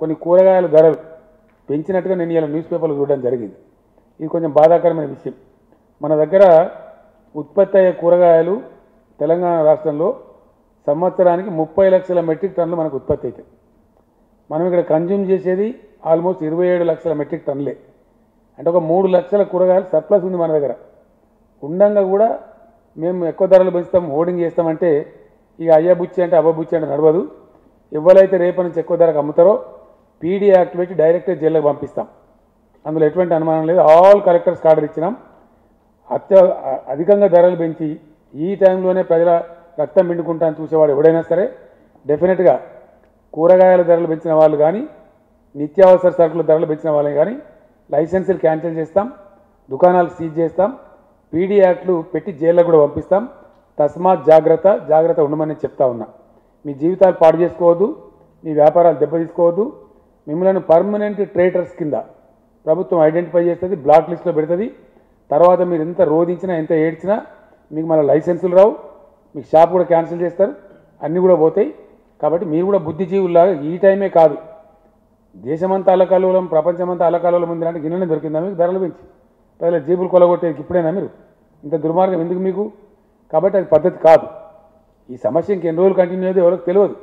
కొన్ని కూరగాయల ధరలు పెంచినట్టుగా నేను ఇలా న్యూస్ పేపర్లు చూడడం జరిగింది ఇది కొంచెం బాధాకరమైన విషయం మన దగ్గర ఉత్పత్తి అయ్యే కూరగాయలు తెలంగాణ రాష్ట్రంలో సంవత్సరానికి ముప్పై లక్షల మెట్రిక్ టన్నులు మనకు ఉత్పత్తి అవుతాయి మనం ఇక్కడ కన్జ్యూమ్ చేసేది ఆల్మోస్ట్ ఇరవై ఏడు లక్షల మెట్రిక్ టన్నులే అంటే ఒక మూడు లక్షల కూరగాయలు సర్ప్లస్ ఉంది మన దగ్గర ఉండంగా కూడా మేము ఎక్కువ ధరలు పెంచుతాం హోర్డింగ్ చేస్తామంటే ఇక అయ్యా బుచ్చి అంటే అవ్వ బుచ్చి అంటే నడవదు ఎవరైతే రేపటి నుంచి ఎక్కువ ధరకు అమ్ముతారో పీడీ యాక్ట్ పెట్టి డైరెక్ట్గా జైల్లోకి పంపిస్తాం అందులో ఎటువంటి అనుమానం లేదు ఆల్ కలెక్టర్స్ ఆర్డర్ ఇచ్చినాం అత్య అ- అధికంగా ధరలు పెంచి ఈ టైంలోనే ప్రజల రక్తం పిండుకుంటాను చూసేవాడు ఎవడైనా సరే డెఫినెట్గా కూరగాయల ధరలు పెంచిన వాళ్ళు కానీ నిత్యావసర సరుకుల ధరలు పెంచిన వాళ్ళని కానీ లైసెన్సులు క్యాన్సిల్ చేస్తాం దుకాణాలు సీజ్ చేస్తాం పీడీ యాక్ట్లు పెట్టి జైల్లో కూడా పంపిస్తాం తస్మాత్ జాగ్రత్త జాగ్రత్త ఉండమని చెప్తా ఉన్నా మీ జీవితాలు పాడు చేసుకోవద్దు మీ వ్యాపారాలు దెబ్బతీసుకోవద్దు మిమ్మల్ని పర్మనెంట్ ట్రేటర్స్ కింద ప్రభుత్వం ఐడెంటిఫై చేస్తుంది బ్లాక్ లిస్ట్లో పెడుతుంది తర్వాత మీరు ఎంత రోధించినా ఎంత ఏడ్చినా మీకు మళ్ళీ లైసెన్సులు రావు మీకు షాప్ కూడా క్యాన్సిల్ చేస్తారు అన్నీ కూడా పోతాయి కాబట్టి మీరు కూడా బుద్ధిజీవుల్లాగా ఈ టైమే కాదు దేశమంతా అల్లకల్లోలం ప్రపంచమంతా అల్లకల్లోలం ఉంది అంటే గిన్నెనే దొరికిందా మీకు ధరలు పెంచి ప్రజల జేబులు కొలగొట్టేది ఇప్పుడేనా మీరు ఇంత దుర్మార్గం ఎందుకు మీకు కాబట్టి అది పద్ధతి కాదు ఈ సమస్య ఇంకెన్ని రోజులు కంటిన్యూ అయ్యేది ఎవరికి తెలియదు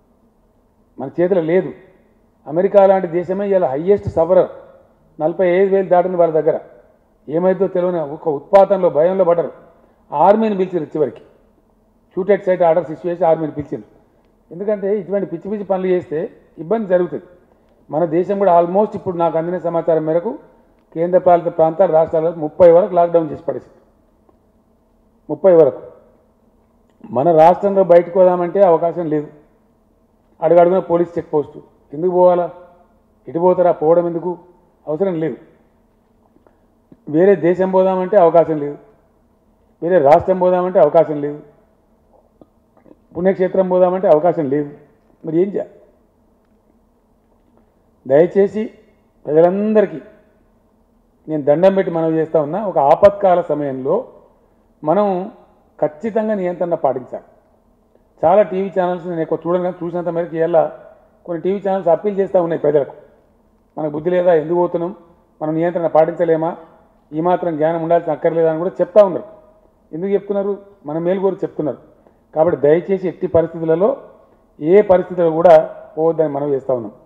మన చేతిలో లేదు అమెరికా లాంటి దేశమే ఇలా హయ్యెస్ట్ సఫరర్ నలభై ఐదు వేలు దాటింది వాళ్ళ దగ్గర ఏమైందో తెలియని ఒక ఉత్పాతంలో భయంలో పడ్డరు ఆర్మీని పిలిచారు చివరికి shoot at sight orders issue చేసి ఆర్మీని పిలిచింది ఎందుకంటే ఇటువంటి పిచ్చి పిచ్చి పనులు చేస్తే ఇబ్బంది జరుగుతుంది మన దేశం కూడా ఆల్మోస్ట్ ఇప్పుడు నాకు అందిన సమాచారం మేరకు కేంద్ర పాలిత ప్రాంతాలు రాష్ట్రాల్లో ముప్పై వరకు లాక్డౌన్ చేసి పడేసింది ముప్పై వరకు మన రాష్ట్రంలో బయటకు పోదామంటే అవకాశం లేదు అడుగడుగున పోలీస్ చెక్ పోస్టు ఎందుకు పోవాలా ఇటు పోతారా పోవడం ఎందుకు అవసరం లేదు వేరే దేశం పోదామంటే అవకాశం లేదు వేరే రాష్ట్రం పోదామంటే అవకాశం లేదు పుణ్యక్షేత్రం పోదామంటే అవకాశం లేదు మరి ఏం చేయాలి దయచేసి ప్రజలందరికీ నేను దండం పెట్టి మనవి చేస్తా ఉన్నా ఒక ఆపత్కాల సమయంలో మనం ఖచ్చితంగా నియంత్రణ పాటించాలి చాలా టీవీ ఛానల్స్ నేను ఎక్కువ చూడను కానీ చూసినంత మేరకు ఇలా కొన్ని టీవీ ఛానల్స్ అప్పీల్ చేస్తూ ఉన్నాయి ప్రజలకు మనకు బుద్ధి లేదా ఎందుకు పోతున్నాం మనం నియంత్రణ పాటించలేమా ఈ మాత్రం జ్ఞానం ఉండాల్సిన అక్కర్లేదా అని కూడా చెప్తా ఉన్నారు ఎందుకు చెప్తున్నారు మన మేలు కోరి చెప్తున్నారు కాబట్టి దయచేసి ఎట్టి పరిస్థితులలో ఏ పరిస్థితుల్లో కూడా పోవద్దని మనం చేస్తూ ఉన్నాం